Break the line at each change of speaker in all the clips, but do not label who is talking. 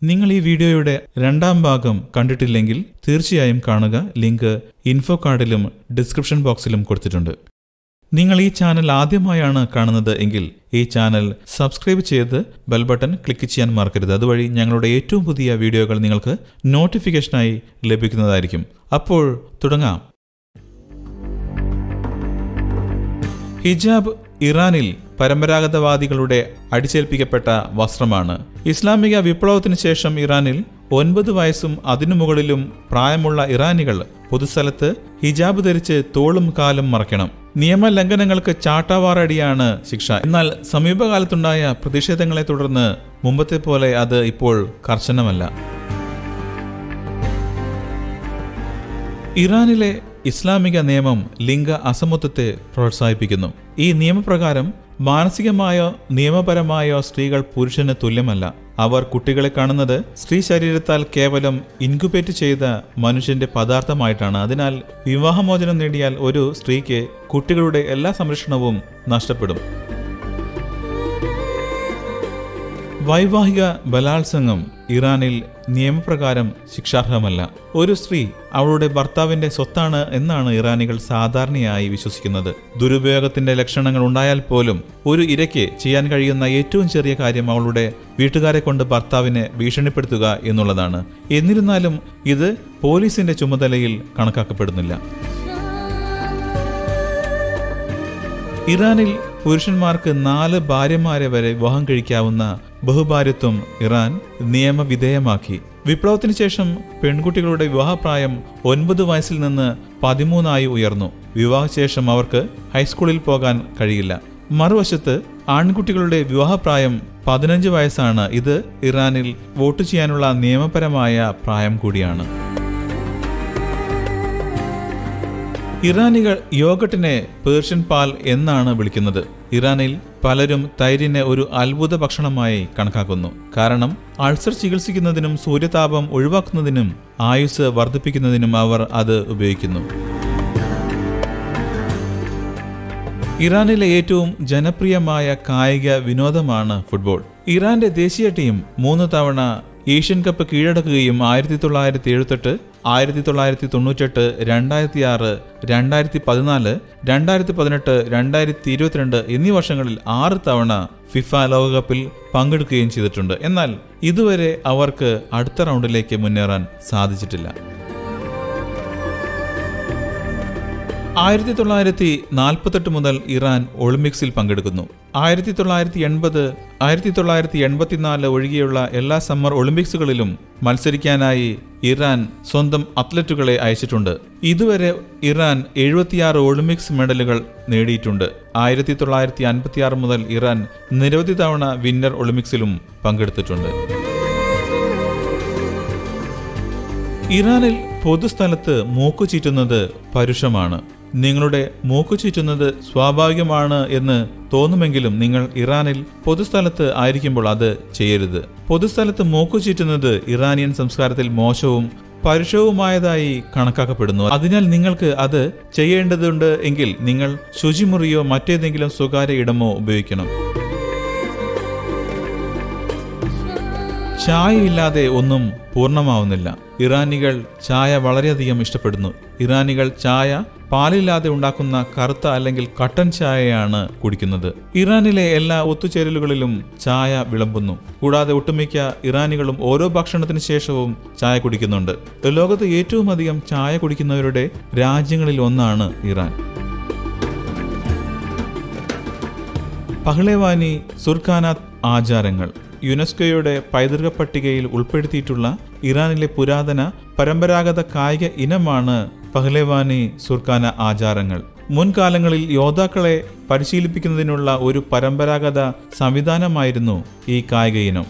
നിങ്ങൾ ഈ വീഡിയോയുടെ രണ്ടാം ഭാഗം കണ്ടിട്ടില്ലെങ്കിൽ തീർച്ചയായും കാണുക ലിങ്ക് ഇൻഫോ കാർഡിലും ഡിസ്ക്രിപ്ഷൻ ബോക്സിലും കൊടുത്തിട്ടുണ്ട് നിങ്ങൾ ഈ ചാനൽ ആദ്യമായാണ് കാണുന്നത് എങ്കിൽ ഈ ചാനൽ സബ്സ്ക്രൈബ് ചെയ്ത് ബെൽ ബട്ടൺ ക്ലിക്ക് ചെയ്യാൻ മറക്കരുത് അതുവഴി ഞങ്ങളുടെ ഏറ്റവും പുതിയ വീഡിയോകൾ നിങ്ങൾക്ക് നോട്ടിഫിക്കേഷനായി ലഭിക്കുന്നതായിരിക്കും അപ്പോൾ തുടങ്ങാം ഹിജാബ് ഇറാനിൽ പരമ്പരാഗതവാദികളുടെ അടിച്ചേൽപ്പിക്കപ്പെട്ട വസ്ത്രമാണ് ഇസ്ലാമിക വിപ്ലവത്തിന് ശേഷം ഇറാനിൽ ഒൻപത് വയസ്സും അതിനു മുകളിലും പ്രായമുള്ള ഇറാനികൾ പൊതുസ്ഥലത്ത് ഹിജാബ് ധരിച്ച് തോളും കാലും മറയ്ക്കണം നിയമലംഘനങ്ങൾക്ക് ചാട്ടാവാറടിയാണ് ശിക്ഷ എന്നാൽ സമീപകാലത്തുണ്ടായ പ്രതിഷേധങ്ങളെ തുടർന്ന് മുമ്പത്തെ പോലെ അത് ഇപ്പോൾ കർശനമല്ല ഇറാനിലെ ഇസ്ലാമിക നിയമം ലിംഗ അസമത്വത്തെ പ്രോത്സാഹിപ്പിക്കുന്നു ഈ നിയമപ്രകാരം മാനസികമായോ നിയമപരമായോ സ്ത്രീകൾ പുരുഷന് തുല്യമല്ല അവർ കുട്ടികളെ കാണുന്നത് സ്ത്രീ ശരീരത്താൽ കേവലം ഇൻക്യുബേറ്റ് ചെയ്ത മനുഷ്യന്റെ പദാർത്ഥമായിട്ടാണ് അതിനാൽ വിവാഹമോചനം നേടിയാൽ ഒരു സ്ത്രീക്ക് കുട്ടികളുടെ എല്ലാ സംരക്ഷണവും നഷ്ടപ്പെടും വൈവാഹിക ബലാത്സംഗം ഇറാനിൽ നിയമപ്രകാരം ശിക്ഷാർഹമല്ല ഒരു സ്ത്രീ അവളുടെ ഭർത്താവിന്റെ സ്വത്താണ് എന്നാണ് ഇറാനികൾ സാധാരണയായി വിശ്വസിക്കുന്നത് ദുരുപയോഗത്തിന്റെ ലക്ഷണങ്ങൾ ഉണ്ടായാൽ പോലും ഒരു ഇരയ്ക്ക് ചെയ്യാൻ കഴിയുന്ന ഏറ്റവും ചെറിയ കാര്യം അവളുടെ വീട്ടുകാരെ കൊണ്ട് ഭർത്താവിനെ ഭീഷണിപ്പെടുത്തുക എന്നുള്ളതാണ് എന്നിരുന്നാലും ഇത് പോലീസിന്റെ ചുമതലയിൽ കണക്കാക്കപ്പെടുന്നില്ല ഇറാനിൽ പുരുഷന്മാർക്ക് നാല് ഭാര്യമാരെ വരെ വിവാഹം കഴിക്കാവുന്ന ബഹുഭാര്യത്വം ഇറാൻ നിയമവിധേയമാക്കി വിപ്ലവത്തിന് ശേഷം പെൺകുട്ടികളുടെ വിവാഹപ്രായം ഒൻപത് വയസ്സിൽ നിന്ന് പതിമൂന്നായി ഉയർന്നു വിവാഹശേഷം അവർക്ക് ഹൈസ്കൂളിൽ പോകാൻ കഴിയില്ല മറുവശത്ത് ആൺകുട്ടികളുടെ വിവാഹപ്രായം പതിനഞ്ച് വയസ്സാണ് ഇത് ഇറാനിൽ വോട്ട് ചെയ്യാനുള്ള നിയമപരമായ പ്രായം കൂടിയാണ് ഇറാനികൾ യോഗട്ടിനെ പേർഷ്യൻ പാൽ എന്നാണ് വിളിക്കുന്നത് ഇറാനിൽ പലരും തൈരിനെ ഒരു അത്ഭുത ഭക്ഷണമായി കണക്കാക്കുന്നു കാരണം അൾസർ ചികിത്സിക്കുന്നതിനും സൂര്യതാപം ഒഴിവാക്കുന്നതിനും ആയുസ് വർദ്ധിപ്പിക്കുന്നതിനും അവർ അത് ഉപയോഗിക്കുന്നു ഇറാനിലെ ഏറ്റവും ജനപ്രിയമായ കായിക വിനോദമാണ് ഫുട്ബോൾ ഇറാന്റെ ദേശീയ ടീം മൂന്ന് തവണ ഏഷ്യൻ കപ്പ് കീഴടക്കുകയും ആയിരത്തി തൊള്ളായിരത്തി എഴുപത്തെട്ട് ആയിരത്തി തൊള്ളായിരത്തി തൊണ്ണൂറ്റെട്ട് രണ്ടായിരത്തി ആറ് രണ്ടായിരത്തി പതിനാല് രണ്ടായിരത്തി പതിനെട്ട് രണ്ടായിരത്തി ഇരുപത്തിരണ്ട് എന്നീ വർഷങ്ങളിൽ ആറ് തവണ ഫിഫ ലോകകപ്പിൽ പങ്കെടുക്കുകയും ചെയ്തിട്ടുണ്ട് എന്നാൽ ഇതുവരെ അവർക്ക് അടുത്ത റൗണ്ടിലേക്ക് മുന്നേറാൻ സാധിച്ചിട്ടില്ല ആയിരത്തി തൊള്ളായിരത്തി നാൽപ്പത്തെട്ട് മുതൽ ഇറാൻ ഒളിമ്പിക്സിൽ പങ്കെടുക്കുന്നു ആയിരത്തി തൊള്ളായിരത്തി എൺപത് ആയിരത്തി തൊള്ളായിരത്തി എൺപത്തിനാല് ഒഴികെയുള്ള എല്ലാ സമ്മർ ഒളിമ്പിക്സുകളിലും മത്സരിക്കാനായി ഇറാൻ സ്വന്തം അത്ലറ്റുകളെ അയച്ചിട്ടുണ്ട് ഇതുവരെ ഇറാൻ എഴുപത്തിയാറ് ഒളിമ്പിക്സ് മെഡലുകൾ നേടിയിട്ടുണ്ട് ആയിരത്തി തൊള്ളായിരത്തി അൻപത്തിയാറ് മുതൽ ഇറാൻ നിരവധി തവണ വിന്നർ ഒളിമ്പിക്സിലും പങ്കെടുത്തിട്ടുണ്ട് ഇറാനിൽ പൊതുസ്ഥലത്ത് മൂക്കു ചീറ്റുന്നത് പരുഷമാണ് നിങ്ങളുടെ മൂക്കു ചീറ്റുന്നത് സ്വാഭാവികമാണ് എന്ന് തോന്നുമെങ്കിലും നിങ്ങൾ ഇറാനിൽ പൊതുസ്ഥലത്ത് ആയിരിക്കുമ്പോൾ അത് ചെയ്യരുത് പൊതുസ്ഥലത്ത് മൂക്കു ചീറ്റുന്നത് ഇറാനിയൻ സംസ്കാരത്തിൽ മോശവും പരുഷവുമായതായി കണക്കാക്കപ്പെടുന്നു അതിനാൽ നിങ്ങൾക്ക് അത് ചെയ്യേണ്ടതുണ്ട് എങ്കിൽ നിങ്ങൾ ശുചിമുറിയോ മറ്റേതെങ്കിലും സ്വകാര്യ ഇടമോ ഉപയോഗിക്കണം ചായ ഇല്ലാതെ ഒന്നും പൂർണ്ണമാവുന്നില്ല ഇറാനികൾ ചായ വളരെയധികം ഇഷ്ടപ്പെടുന്നു ഇറാനികൾ ചായ പാലില്ലാതെ ഉണ്ടാക്കുന്ന കറുത്ത അല്ലെങ്കിൽ കട്ടൻ ചായയാണ് കുടിക്കുന്നത് ഇറാനിലെ എല്ലാ ഒത്തുചേരലുകളിലും ചായ വിളമ്പുന്നു കൂടാതെ ഒട്ടുമിക്ക ഇറാനികളും ഓരോ ഭക്ഷണത്തിന് ശേഷവും ചായ കുടിക്കുന്നുണ്ട് ലോകത്ത് ഏറ്റവും അധികം ചായ കുടിക്കുന്നവരുടെ രാജ്യങ്ങളിൽ ഒന്നാണ് ഇറാൻ പഹ്ലേവാനി സുർഖാനാത്ത് ആചാരങ്ങൾ യുനെസ്കോയുടെ പൈതൃക പട്ടികയിൽ ഉൾപ്പെടുത്തിയിട്ടുള്ള ഇറാനിലെ പുരാതന പരമ്പരാഗത കായിക ഇനമാണ് പഹ്ലേവാനി സുർഖാന ആചാരങ്ങൾ മുൻകാലങ്ങളിൽ യോദ്ധാക്കളെ പരിശീലിപ്പിക്കുന്നതിനുള്ള ഒരു പരമ്പരാഗത സംവിധാനമായിരുന്നു ഈ കായിക ഇനം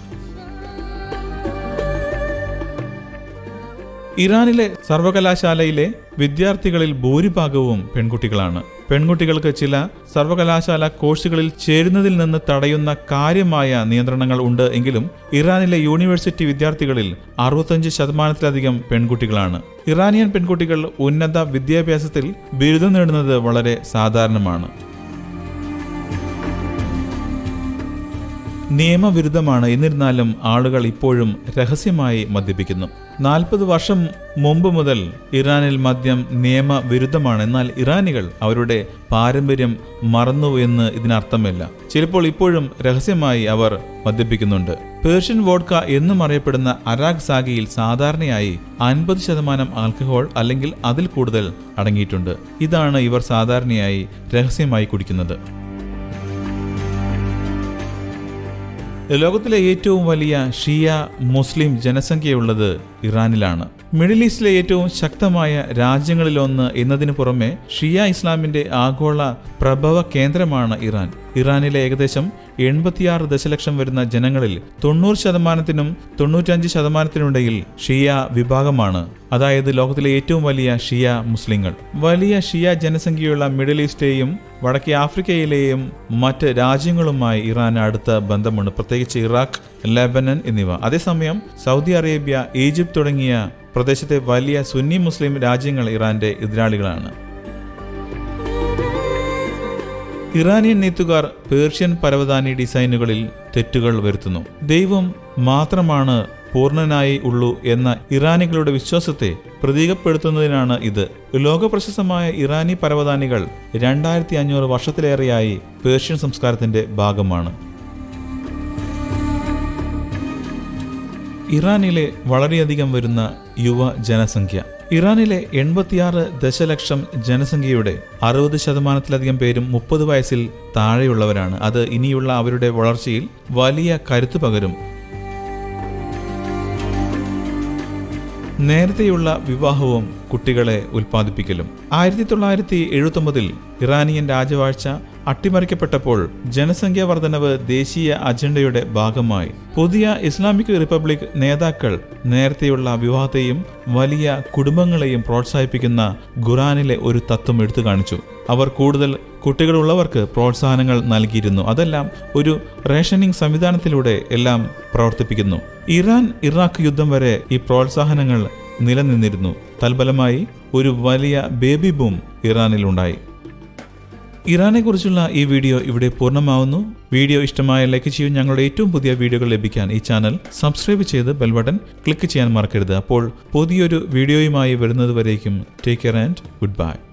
ഇറാനിലെ സർവകലാശാലയിലെ വിദ്യാർത്ഥികളിൽ ഭൂരിഭാഗവും പെൺകുട്ടികളാണ് പെൺകുട്ടികൾക്ക് ചില സർവകലാശാല കോഴ്സുകളിൽ ചേരുന്നതിൽ നിന്ന് തടയുന്ന കാര്യമായ നിയന്ത്രണങ്ങൾ ഉണ്ട് എങ്കിലും ഇറാനിലെ യൂണിവേഴ്സിറ്റി വിദ്യാർത്ഥികളിൽ അറുപത്തഞ്ച് ശതമാനത്തിലധികം പെൺകുട്ടികളാണ് ഇറാനിയൻ പെൺകുട്ടികൾ ഉന്നത വിദ്യാഭ്യാസത്തിൽ ബിരുദം നേടുന്നത് വളരെ സാധാരണമാണ് നിയമവിരുദ്ധമാണ് എന്നിരുന്നാലും ആളുകൾ ഇപ്പോഴും രഹസ്യമായി മദ്യപിക്കുന്നു നാൽപ്പത് വർഷം മുമ്പ് മുതൽ ഇറാനിൽ മദ്യം നിയമവിരുദ്ധമാണ് എന്നാൽ ഇറാനികൾ അവരുടെ പാരമ്പര്യം മറന്നു എന്ന് ഇതിനർത്ഥമില്ല ചിലപ്പോൾ ഇപ്പോഴും രഹസ്യമായി അവർ മദ്യപിക്കുന്നുണ്ട് പേർഷ്യൻ വോഡ്ക എന്നും അറിയപ്പെടുന്ന അരാഗ് സാഗിയിൽ സാധാരണയായി അൻപത് ശതമാനം ആൽക്കഹോൾ അല്ലെങ്കിൽ അതിൽ കൂടുതൽ അടങ്ങിയിട്ടുണ്ട് ഇതാണ് ഇവർ സാധാരണയായി രഹസ്യമായി കുടിക്കുന്നത് ലോകത്തിലെ ഏറ്റവും വലിയ ഷിയ മുസ്ലിം ജനസംഖ്യയുള്ളത് ഇറാനിലാണ് മിഡിൽ ഈസ്റ്റിലെ ഏറ്റവും ശക്തമായ രാജ്യങ്ങളിലൊന്ന് എന്നതിനു പുറമെ ഷിയ ഇസ്ലാമിന്റെ ആഗോള പ്രഭവ കേന്ദ്രമാണ് ഇറാൻ ഇറാനിലെ ഏകദേശം എൺപത്തിയാറ് ദശലക്ഷം വരുന്ന ജനങ്ങളിൽ തൊണ്ണൂറ് ശതമാനത്തിനും തൊണ്ണൂറ്റഞ്ച് ശതമാനത്തിനുമിടയിൽ ഷിയ വിഭാഗമാണ് അതായത് ലോകത്തിലെ ഏറ്റവും വലിയ ഷിയ മുസ്ലിങ്ങൾ വലിയ ഷിയ ജനസംഖ്യയുള്ള മിഡിൽ ഈസ്റ്റേയും വടക്കേ ആഫ്രിക്കയിലെയും മറ്റ് രാജ്യങ്ങളുമായി ഇറാൻ അടുത്ത ബന്ധമുണ്ട് പ്രത്യേകിച്ച് ഇറാഖ് ലെബനൻ എന്നിവ അതേസമയം സൗദി അറേബ്യ ഈജിപ്ത് തുടങ്ങിയ പ്രദേശത്തെ വലിയ സുന്നി മുസ്ലിം രാജ്യങ്ങൾ ഇറാന്റെ എതിരാളികളാണ് ഇറാനിയൻ നെയ്ത്തുകാർ പേർഷ്യൻ പരവതാനി ഡിസൈനുകളിൽ തെറ്റുകൾ വരുത്തുന്നു ദൈവം മാത്രമാണ് പൂർണ്ണനായി ഉള്ളൂ എന്ന ഇറാനികളുടെ വിശ്വാസത്തെ പ്രതീകപ്പെടുത്തുന്നതിനാണ് ഇത് ലോകപ്രശസ്തമായ ഇറാനി പരവതാനികൾ രണ്ടായിരത്തി അഞ്ഞൂറ് വർഷത്തിലേറെയായി പേർഷ്യൻ സംസ്കാരത്തിന്റെ ഭാഗമാണ് ഇറാനിലെ വളരെയധികം വരുന്ന യുവ ജനസംഖ്യ ഇറാനിലെ എൺപത്തിയാറ് ദശലക്ഷം ജനസംഖ്യയുടെ അറുപത് ശതമാനത്തിലധികം പേരും മുപ്പത് വയസ്സിൽ താഴെയുള്ളവരാണ് അത് ഇനിയുള്ള അവരുടെ വളർച്ചയിൽ വലിയ കരുത്തു പകരും നേരത്തെയുള്ള വിവാഹവും കുട്ടികളെ ഉൽപ്പാദിപ്പിക്കലും ആയിരത്തി തൊള്ളായിരത്തി എഴുപത്തൊമ്പതിൽ ഇറാനിയൻ രാജവാഴ്ച അട്ടിമറിക്കപ്പെട്ടപ്പോൾ ജനസംഖ്യാ വർധനവ് ദേശീയ അജണ്ടയുടെ ഭാഗമായി പുതിയ ഇസ്ലാമിക് റിപ്പബ്ലിക് നേതാക്കൾ നേരത്തെയുള്ള വിവാഹത്തെയും വലിയ കുടുംബങ്ങളെയും പ്രോത്സാഹിപ്പിക്കുന്ന ഖുറാനിലെ ഒരു തത്വം എടുത്തു കാണിച്ചു അവർ കൂടുതൽ കുട്ടികളുള്ളവർക്ക് പ്രോത്സാഹനങ്ങൾ നൽകിയിരുന്നു അതെല്ലാം ഒരു റേഷനിങ് സംവിധാനത്തിലൂടെ എല്ലാം പ്രവർത്തിപ്പിക്കുന്നു ഇറാൻ ഇറാഖ് യുദ്ധം വരെ ഈ പ്രോത്സാഹനങ്ങൾ നിലനിന്നിരുന്നു തൽഫലമായി ഒരു വലിയ ബേബി ബൂം ഇറാനിലുണ്ടായി ഇറാനെക്കുറിച്ചുള്ള ഈ വീഡിയോ ഇവിടെ പൂർണ്ണമാവുന്നു വീഡിയോ ഇഷ്ടമായ ലൈക്ക് ചെയ്യൂ ഞങ്ങളുടെ ഏറ്റവും പുതിയ വീഡിയോകൾ ലഭിക്കാൻ ഈ ചാനൽ സബ്സ്ക്രൈബ് ചെയ്ത് ബെൽ ബട്ടൺ ക്ലിക്ക് ചെയ്യാൻ മറക്കരുത് അപ്പോൾ പുതിയൊരു വീഡിയോയുമായി വരുന്നതുവരേക്കും take care and good by